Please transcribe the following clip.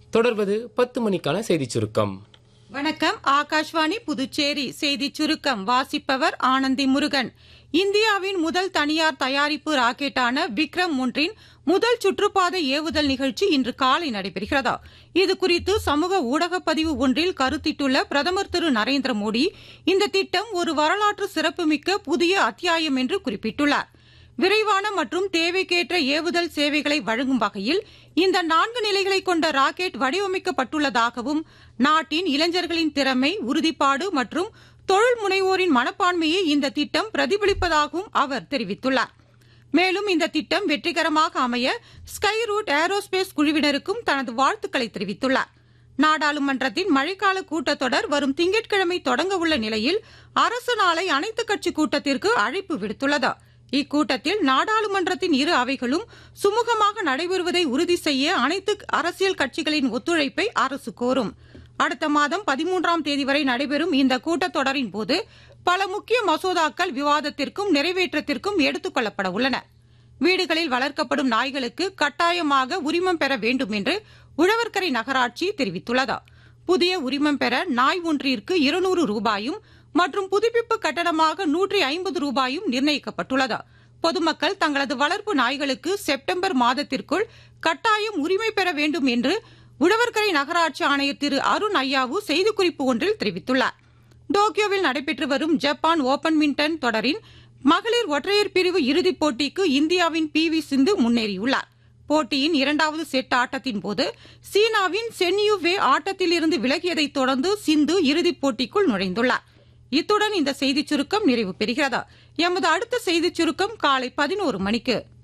தொடர்வது பத்து மணிக்கான செய்திச் சுருக்கம் வணக்கம் ஆகாஷ்வாணி புதுச்சேரி செய்தி சுருக்கம் வாசிப்பவர் ஆனந்தி முருகன் இந்தியாவின் முதல் தனியார் தயாரிப்பு ராக்கெட்டான விக்ரம் ஒன்றின் முதல் சுற்றுப்பாதை ஏவுதல் நிகழ்ச்சி இன்று காலை நடைபெறுகிறது இது குறித்து சமூக ஊடகப் பதிவு ஒன்றில் கருத்திட்டுள்ள பிரதமர் திரு நரேந்திர மோடி இந்த திட்டம் ஒரு வரலாற்று சிறப்புமிக்க புதிய அத்தியாயம் என்று குறிப்பிட்டுள்ளார் விரைவான மற்றும் தேவைக்கேற்ற ஏவுதல் சேவைகளை வழங்கும் வகையில் இந்த நான்கு நிலைகளை கொண்ட ராக்கெட் வடிவமைக்கப்பட்டுள்ளதாகவும் நாட்டின் இளைஞர்களின் திறமை உறுதிப்பாடு மற்றும் தொழில் முனைவோரின் மனப்பான்மையை இந்த திட்டம் பிரதிபலிப்பதாகவும் அவர் தெரிவித்துள்ளார் மேலும் இந்த திட்டம் வெற்றிகரமாக அமைய ஸ்கை ரூட் ஏரோஸ்பேஸ் குழுவினருக்கும் தனது வாழ்த்துக்களை தெரிவித்துள்ளார் நாடாளுமன்றத்தின் மழைக்கால கூட்டத்தொடர் வரும் திங்கட்கிழமை தொடங்க உள்ள நிலையில் அரசு நாளை அனைத்துக் கட்சி கூட்டத்திற்கு அழைப்பு விடுத்துள்ளது இக்கூட்டத்தில் நாடாளுமன்றத்தின் இரு அவைகளும் சுமூகமாக நடைபெறுவதை உறுதி செய்ய அனைத்து அரசியல் கட்சிகளின் ஒத்துழைப்பை அரசு கோரும் அடுத்த மாதம் பதிமூன்றாம் தேதி வரை நடைபெறும் இந்த கூட்டத்தொடரின் போது பல முக்கிய மசோதாக்கள் விவாதத்திற்கும் நிறைவேற்றத்திற்கும் எடுத்துக் கொள்ளப்பட உள்ளன வீடுகளில் வளர்க்கப்படும் நாய்களுக்கு கட்டாயமாக உரிமம் பெற வேண்டும் என்று உழவர்கரை நகராட்சி தெரிவித்துள்ளது புதிய உரிமம் பெற நாய் ஒன்றிற்கு இருநூறு ரூபாயும் மற்றும் புதுப்பிப்பு கட்டணமாக நூற்றி ஐம்பது ரூபாயும் நிர்ணயிக்கப்பட்டுள்ளது பொதுமக்கள் தங்களது வளர்ப்பு நாய்களுக்கு செப்டம்பர் மாதத்திற்குள் கட்டாயம் உரிமை பெற வேண்டும் என்று உழவர்கரை நகராட்சி ஆணையர் திரு அருண் ஐயாவு செய்திக்குறிப்பு ஒன்றில் தெரிவித்துள்ளார் டோக்கியோவில் நடைபெற்று வரும் ஜப்பான் ஓபன் மின்டன் தொடரின் மகளிர் ஒற்றையர் பிரிவு இறுதிப் போட்டிக்கு இந்தியாவின் பி வி சிந்து முன்னேறியுள்ளார் போட்டியின் இரண்டாவது செட் ஆட்டத்தின் போது சீனாவின் சென்யூ வே ஆட்டத்திலிருந்து விலகியதைத் தொடர்ந்து சிந்து இறுதிப் போட்டிக்குள் நுழைந்துள்ளார் இத்துடன் இந்த செய்திச் சுருக்கம் நிறைவு பெறுகிறது எமது அடுத்த செய்திச் சுருக்கம் காலை பதினோரு மணிக்கு